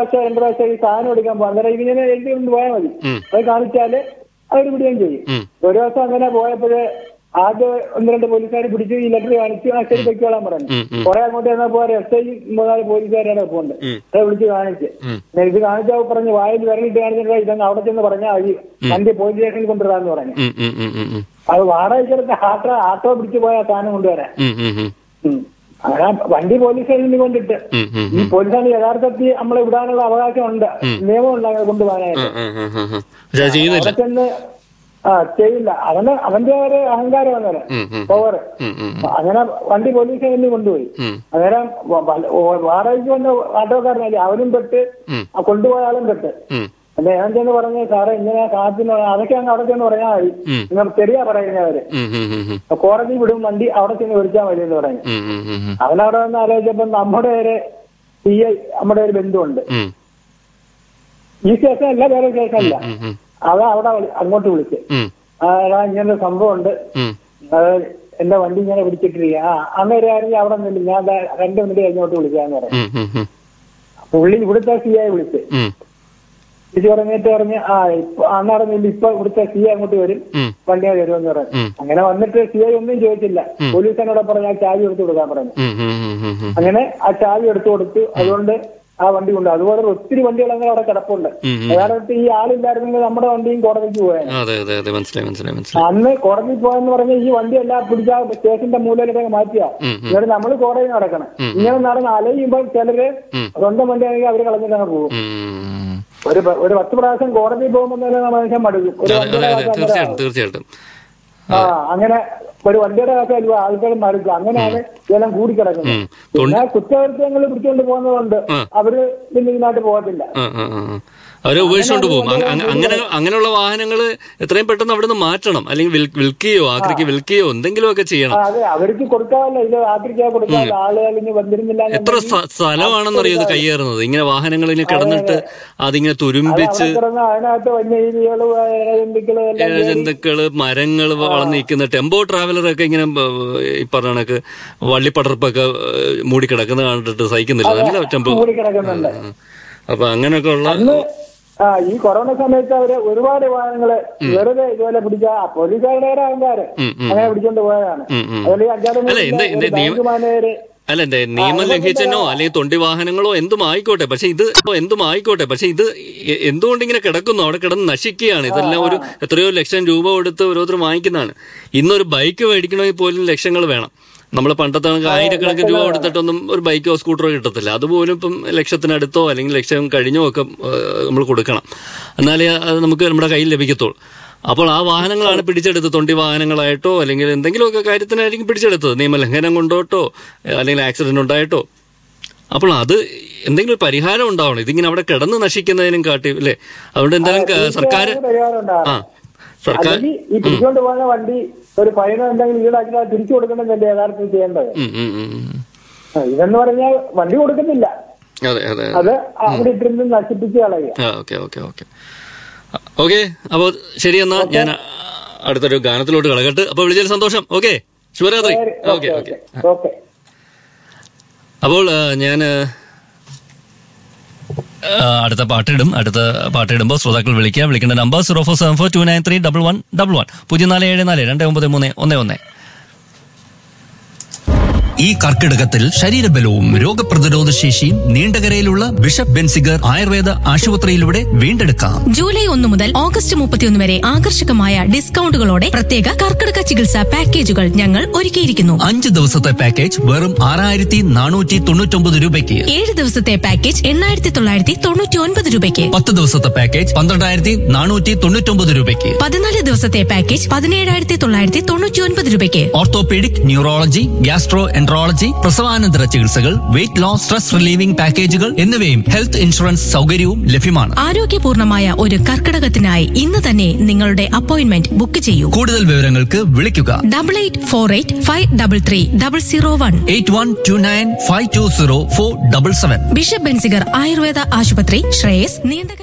പ്രാവശ്യം രണ്ട് പ്രാവശ്യം ഈ സാധനം എടുക്കാൻ പോകും അന്നേരം ഇതിങ്ങനെ എഴുതി കൊണ്ട് പോയാൽ മതി ഉം. അത് കാണിച്ചാല് അവർ വിടുകയും ചെയ്യും ഉം. ഒരു ദിവസം അങ്ങനെ പോയപ്പോഴ് ആദ്യം ഒന്ന് രണ്ട് പോലീസുകാർ പിടിച്ചു ഈ ലെറ്റർ കാണിച്ചു ആ ശരി പൊയ്ക്കോളാൻ പറഞ്ഞു ഉം, ഉം. കുറെ അങ്ങോട്ട് ചെന്നപ്പോ എസ് ഐ മൂന്നാല് പോലീസുകാരാണ് പോകുന്നത് ഉം. അത് വിളിച്ച് കാണിച്ച് ഉം. പിന്നെ ഇത് കാണിച്ചാൽ പറഞ്ഞു വായിൽ വിരലിട്ട് കാണിച്ചിട്ട് ഇതങ്ങ് അവിടെ ചെന്ന് പറഞ്ഞാൽ മതി വണ്ടി പോലീസ് സ്റ്റേഷനിൽ കൊണ്ടുവരാന്ന് പറഞ്ഞു ഉം, ഉം, ഉം, ഉം, ഉം. അത് വാടകയ്ക്കെടുത്ത് ആട്ടോ ആട്ടോ പിടിച്ച് പോയ ആ സാധനം കൊണ്ടുവരാൻ ഉം, ഉം, ഉം. ഉം. അങ്ങനെ വണ്ടി പോലീസ് സ്റ്റേഷനിൽ കൊണ്ടിട്ട് ഉം, ഉം, ഈ പോലീസാണ് യഥാർത്ഥത്തിൽ നമ്മളെ വിടാനുള്ള അവകാശമുണ്ട് നിയമമുണ്ട് അങ്ങനെ കൊണ്ടുപോകാനായിട്ട് ഉം, ഉം, ഉം, ഉം. പക്ഷെ അത് ചെയ്യുന്നില്ല അവിടെ ചെന്ന് ആ ചെയ്യില്ല അവന് അവന്റെ ഒരു അഹങ്കാരം അങ്ങനെ ഉം, ഉം. പവർ ഉം, ഉം, അങ്ങനെ വണ്ടി പോലീസ് സ്റ്റേഷനിൽ കൊണ്ടുപോയി ഉം. അന്നേരം വ- വ- ഓ- വാടകയ്ക്ക് വന്ന ആട്ടോക്കാരനല്ലേ അവനും പെട്ട് ഉം. ആ കൊണ്ടുപോയ ആളും പെട്ട് ഉം. അല്ലെ ഞാൻ ചെന്ന് പറഞ്ഞു സാറേ ഇങ്ങനെ കാത്തിന് അതൊക്കെ അങ്ങ് അവിടെ ചെന്ന് പറഞ്ഞാൽ മതി ഉം. നിങ്ങൾ ശരിയാ പറയുന്നവര് ഉം, ഉം, ഉം, ഉം. കോടതി വിടും വണ്ടി അവിടെ ചെന്ന് വിളിച്ചാൽ മതി എന്ന് പറഞ്ഞു ഉം, ഉം, ഉം, ഉം. അവനവിടെ വന്ന് ആലോചിച്ചപ്പോ നമ്മുടെ ഒരു സി ഐ നമ്മുടെ ഒരു ബന്ധുവുണ്ട് ഉം, ഈ സ്റ്റേഷൻ അല്ല വേറെ സ്റ്റേഷൻ അല്ല ഉം, ഉം, അവ അവിടെ വിളി- അങ്ങോട്ട് വിളിച്ച് ഉം, ആ എടാ ഇങ്ങനെ സംഭവം ഉണ്ട് ഉം. അത് എന്റെ വണ്ടി ഇങ്ങനെ പിടിച്ചിട്ടിരിക്കുക ആ അന്നേരം ആണെങ്കിൽ അവിടെ നിന്നില്ല ഞാൻ ദാ രണ്ട് മിനിറ്റ് കഴിഞ്ഞോട്ട് വിളിക്കാന്ന് പറഞ്ഞു ഉം, ഉം, ഉം. പുള്ളി ഇവിടുത്തെ സി ഐ വിളിച്ച് ഉം, ഇത് പറഞ്ഞിട്ട് പറഞ്ഞ് ആ ഇപ്പൊ അന്നറിഞ്ഞില്ല ഇപ്പൊ ഇവിടുത്തെ സി ഐ അങ്ങോട്ട് വരും ഉം. വണ്ടി വരുമെന്ന് പറഞ്ഞു ഉം. അങ്ങനെ വന്നിട്ട് സി ഐ ഒന്നും ചോദിച്ചില്ല പോലീസിനോട് പറഞ്ഞ ആ ചാവി എടുത്തു കൊടുക്കാൻ പറഞ്ഞു ഉം, ഉം, ഉം, ഉം, ഉം. അങ്ങനെ ആ ചാവി എടുത്തു കൊടുത്തു അതുകൊണ്ട് ആ വണ്ടി കൊണ്ട് അതുപോലെ ഒത്തിരി വണ്ടികൾ അങ്ങനെ അവിടെ കിടപ്പുണ്ട് ഉം, ഉം. യഥാർത്ഥത്തിൽ ഈ ആളില്ലായിരുന്നെങ്കിൽ നമ്മുടെ വണ്ടിയും കോടതിക്ക് പോയാൽ അതെ അതെ അതെ മനസ്സിലായി മനസ്സിലായി മനസ്സിലായി അന്ന് കോടതി പോയെന്ന് പറഞ്ഞാൽ ഈ വണ്ടി എല്ലാം പിടിച്ച സ്റ്റേഷന്റെ മൂലയിലൊക്കെ മാറ്റിയാ ഉം, ഉം. എന്നിട്ട് നമ്മൾ കോടതി നടക്കണം ഇങ്ങനെ നടന്ന് അലയുമ്പോൾ ചിലര് ഉം. സ്വന്തം വണ്ടി ആണെങ്കിൽ അവര് കളഞ്ഞിട്ടങ്ങ് പോകും ഉം. ഒരു പ- ഒരു പത്ത് പ്രാവശ്യം കോടതി പോകുമ്പോൾ തന്നെ മനുഷ്യൻ മടുക്കും ഒരു അതെ വണ്ടിയുടെ അതെ അതെ കാശ് തീർച്ചയായിട്ടും അന്നേരം തീർച്ചയായിട്ടും ആ അങ്ങനെ ഒരു വണ്ടിയുടെ കാശ് അല്ലുക ആൾക്കാർ മടുക്കും അങ്ങനെയാണ് ഇതെല്ലാം കൂടിക്കിടക്കുന്നത് ഉം. പിന്നെ കുറ്റകൃത്യങ്ങൾ പിടിച്ചുകൊണ്ട് പോകുന്നതുകൊണ്ട് ആ. അവര് പിന്നെ ഇതിനായിട്ട് പോകത്തില്ല ആ, ആ, ആ, ആ. അവരെ ഉപേക്ഷിച്ചുകൊണ്ട് പോകും അങ്ങ- അങ്ങ- അങ്ങനെ അങ്ങനെയുള്ള വാഹനങ്ങൾ എത്രയും പെട്ടെന്ന് അവിടെ നിന്ന് മാറ്റണം അല്ലെങ്കിൽ വിൽ- വിൽക്കുകയോ ആക്രിക്ക് വിൽക്കുകയോ എന്തെങ്കിലുമൊക്കെ ആ, ചെയ്യണം അതെ അവർക്ക് കൊടുക്കാമല്ലോ ഇത് ആക്രിക്കാ കൊടുക്കാമല്ലോ ആളുകൾ ഇനി വന്നിരുന്നില്ല എത്ര സ്ഥ- സ്ഥലമാണെന്നറിയോ ഇത് കയ്യേറുന്നത് ഇങ്ങനെ വാഹനങ്ങൾ ഇങ്ങനെ കിടന്നിട്ട് അതിങ്ങനെ തുരുമ്പിച്ച് കിടന്ന് അതിനകത്ത് വന്യജീവികള് ഇഴജന്തുക്കള് എല്ലാം കേറി ജന്തുക്കള് മരങ്ങൾ വളർന്നു നിൽക്കുന്ന ടെമ്പോ ട്രാവലറൊക്കെ ഇങ്ങനെ ബ- ഈ പറഞ്ഞ കണക്ക് വള്ളിപ്പടർപ്പൊക്കെ ഏഹ്, മൂടി കിടക്കുന്നത് കണ്ടിട്ട് സഹിക്കുന്നില്ല നല്ല ടെമ്പോ കൂടി കിടക്കുന്നുണ്ട് അപ്പൊ അങ്ങനെയൊക്കെ ഉള്ള അന്ന് ആ ഈ കൊറോണ സമയത്ത് അവര് ഒരുപാട് വാഹനങ്ങള് വെറുതെ ഇതുപോലെ പിടിച്ച പോലീസുകാരുടെ ഒരു അഹങ്കാരം ഉം, ഉം. അങ്ങനെ പിടിച്ചോണ്ട് പോയതാണ് ഉം, ഉം. അതുപോലെ ഈ അഞ്ചാറ് അല്ല, എന്ത് എന്ത് ബാങ്ക് മാനേജര് അല്ല എന്റെ നിയമം ലംഘിച്ചെന്നോ അല്ലെങ്കിൽ തൊണ്ടി വാഹനങ്ങളോ എന്തും ആയിക്കോട്ടെ പക്ഷെ ഇത് എന്തും ആയിക്കോട്ടെ പക്ഷെ ഇത് എ- എന്തുകൊണ്ട് ഇങ്ങനെ കിടക്കുന്നു അവിടെ കിടന്ന് നശിക്കുകയാണ് ഇതെല്ലാം ഒരു എത്രയോ ലക്ഷം രൂപ കൊടുത്ത് ഓരോരുത്തർ വാങ്ങിക്കുന്നതാണ് ഇന്നൊരു ബൈക്ക് മേടിക്കണമെങ്കിൽ പോലും ലക്ഷങ്ങൾ വേണം നമ്മൾ പണ്ടത്തെ കണക്ക് ആയിരക്കണക്കിന് രൂപ കൊടുത്തിട്ടൊന്നും ഒരു ബൈക്കോ സ്കൂട്ടറോ കിട്ടത്തില്ല അതുപോലും ഇപ്പം ലക്ഷത്തിനടുത്തോ അല്ലെങ്കിൽ ലക്ഷം കഴിഞ്ഞോ ഒക്കെ നമ്മൾ കൊടുക്കണം എന്നാലേ അത് നമുക്ക് നമ്മുടെ കയ്യിൽ ലഭിക്കത്തുള്ളൂ അപ്പോൾ ആ വാഹനങ്ങളാണ് പിടിച്ചെടുത്ത് തൊണ്ടി വാഹനങ്ങളായിട്ടോ അല്ലെങ്കിൽ എന്തെങ്കിലുമൊക്കെ കാര്യത്തിനായിരിക്കും പിടിച്ചെടുത്തത് നിയമലംഘനം കൊണ്ടോട്ടോ അല്ലെങ്കിൽ ആക്സിഡന്റ് ഉണ്ടായിട്ടോ അപ്പോൾ അത് എന്തെങ്കിലും ഒരു പരിഹാരം ഉണ്ടാവണം ഇതിങ്ങനെ അവിടെ കിടന്ന് നശിക്കുന്നതിനും കാട്ടി അല്ലേ അതുകൊണ്ട് എന്തായാലും ക- സർക്കാർ പരിഹാരം ആ ഉണ്ടാകും സർക്കാർ അല്ലെങ്കിൽ ഈ പിടിച്ചോണ്ട് പോകുന്ന വണ്ടി ഒരു ഫൈനോ എന്തെങ്കിലും ഈടാക്കി അത് തിരിച്ചു കൊടുക്കണമെന്നല്ലേ യഥാർത്ഥത്തിൽ ചെയ്യേണ്ടത് ഉം, ഉം, ഉം, ഉം. ആ, ഇതെന്ന് പറഞ്ഞാൽ വണ്ടി കൊടുക്കുന്നില്ല അതെ അതെ അത് അവിടെ ഇട്ടിരുന്ന് നശിപ്പിച്ച് കളയുക ആ ഓക്കെ ഓക്കെ ഓക്കെ ഓക്കെ അപ്പോൾ ശരി എന്നാ ഞാൻ അടുത്തൊരു ഗാനത്തിലോട്ട് കിടക്കട്ട് അപ്പോൾ വിളിച്ചതിൽ സന്തോഷം ഓക്കെ ശുഭരാത്രി ഓക്കെ ഓക്കെ ഓക്കെ അപ്പോൾ ഞാൻ അടുത്ത പാട്ടിടും അടുത്ത പാട്ടിടുമ്പോൾ ശ്രോതാക്കൾ വിളിക്കുക വിളിക്കേണ്ട number zero four seven four two nine three double one double one പൂജ്യം നാല് ഏഴ് നാല് രണ്ട് ഒമ്പത് മൂന്ന് ഒന്ന് ഒന്ന് ഈ കർക്കിടകത്തിൽ ശരീരബലവും രോഗപ്രതിരോധ ശേഷിയും നീണ്ടകരയിലുള്ള ബിഷപ്പ് ബെൻസിഗർ ആയുർവേദ ആശുപത്രിയിലൂടെ വീണ്ടെടുക്കാം ജൂലൈ ഒന്ന് മുതൽ ഓഗസ്റ്റ് മുപ്പത്തിയൊന്ന് വരെ ആകർഷകമായ ഡിസ്കൗണ്ടുകളോടെ പ്രത്യേക കർക്കിടക ചികിത്സാ പാക്കേജുകൾ ഞങ്ങൾ ഒരുക്കിയിരിക്കുന്നു അഞ്ച് ദിവസത്തെ പാക്കേജ് വെറും ആറായിരത്തി നാനൂറ്റി തൊണ്ണൂറ്റൊമ്പത് രൂപയ്ക്ക് ഏഴ് ദിവസത്തെ പാക്കേജ് എണ്ണായിരത്തി തൊള്ളായിരത്തി തൊണ്ണൂറ്റി ഒൻപത് രൂപയ്ക്ക് പത്ത് ദിവസത്തെ പാക്കേജ് പന്ത്രണ്ടായിരത്തി നാനൂറ്റി തൊണ്ണൂറ്റൊമ്പത് രൂപയ്ക്ക് പതിനാല് ദിവസത്തെ പാക്കേജ് പതിനേഴായിരത്തി തൊള്ളായിരത്തി തൊണ്ണൂറ്റി ഒൻപത് രൂപയ്ക്ക് ഓർത്തോപീഡിക് ന്യൂറോളജി ഗ്യാസ്ട്രോ എൻട്രോളജി പ്രസവാനന്തര ചികിത്സകൾ വെയിറ്റ് ലോസ് സ്ട്രെസ് റിലീവിംഗ് പാക്കേജുകൾ എന്നിവയും ഹെൽത്ത് ഇൻഷുറൻസ് സൗകര്യവും ലഭ്യമാണ് ആരോഗ്യപൂർണമായ ഒരു കർക്കിടകത്തിനായി ഇന്ന് തന്നെ നിങ്ങളുടെ അപ്പോയിന്റ്മെന്റ് ബുക്ക് ചെയ്യൂ കൂടുതൽ വിവരങ്ങൾക്ക് വിളിക്കുക double eight four eight five double three double zero one eight one two nine five two zero four double seven bishop Benziger Ayurveda ആശുപത്രി ശ്രേയസ് നീണ്ടകര